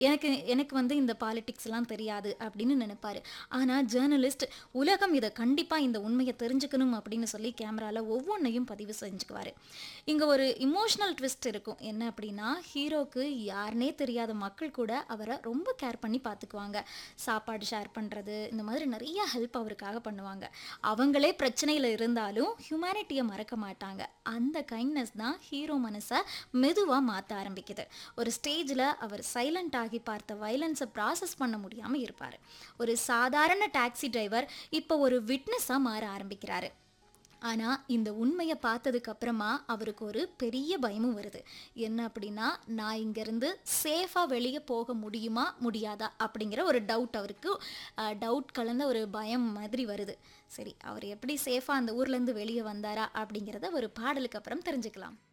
எனக்கு எனக்கு வந்து இந்த பாலிடிக்ஸ்லாம் தெரியாது அப்படின்னு நினைப்பாரு ஆனால் ஜேர்னலிஸ்ட் உலகம் இதை கண்டிப்பாக இந்த உண்மையை தெரிஞ்சுக்கணும் அப்படின்னு சொல்லி கேமராவில் ஒவ்வொன்றையும் பதிவு செஞ்சுக்குவார் இங்கே ஒரு இமோஷனல் ட்விஸ்ட் இருக்கும் என்ன அப்படின்னா ஹீரோக்கு யாருனே தெரியாத மக்கள் கூட அவரை ரொம்ப கேர் பண்ணி பார்த்துக்குவாங்க சாப்பாடு ஷேர் பண்ணுறது இந்த மாதிரி நிறைய ஹெல்ப் அவருக்காக பண்ணுவாங்க அவங்களே பிரச்சனையில் இருந்தாலும் ஹியூமனிட்டியை மறக்க மாட்டாங்க அந்த கைண்ட்னஸ் தான் ஹீரோ மனசை மெதுவாக மாற்ற ஆரம்பிக்குது ஒரு ஸ்டேஜில் அவர் சைலண்ட் ஆகி பார்த்த வயலன்ஸை ப்ராசஸ் பண்ண முடியாமல் இருப்பார் ஒரு சாதாரண டாக்ஸி டிரைவர் இப்போ ஒரு விட்னஸாக மாற ஆரம்பிக்கிறாரு ஆனால் இந்த உண்மையை பார்த்ததுக்கு அப்புறமா அவருக்கு ஒரு பெரிய பயமும் வருது என்ன அப்படின்னா நான் இங்கேருந்து சேஃபாக வெளியே போக முடியுமா முடியாதா அப்படிங்கிற ஒரு டவுட் அவருக்கு டவுட் கலந்த ஒரு பயம் மாதிரி வருது சரி அவர் எப்படி சேஃபாக அந்த ஊர்லேருந்து வெளியே வந்தாரா அப்படிங்கிறத ஒரு பாடலுக்கு அப்புறம் தெரிஞ்சுக்கலாம்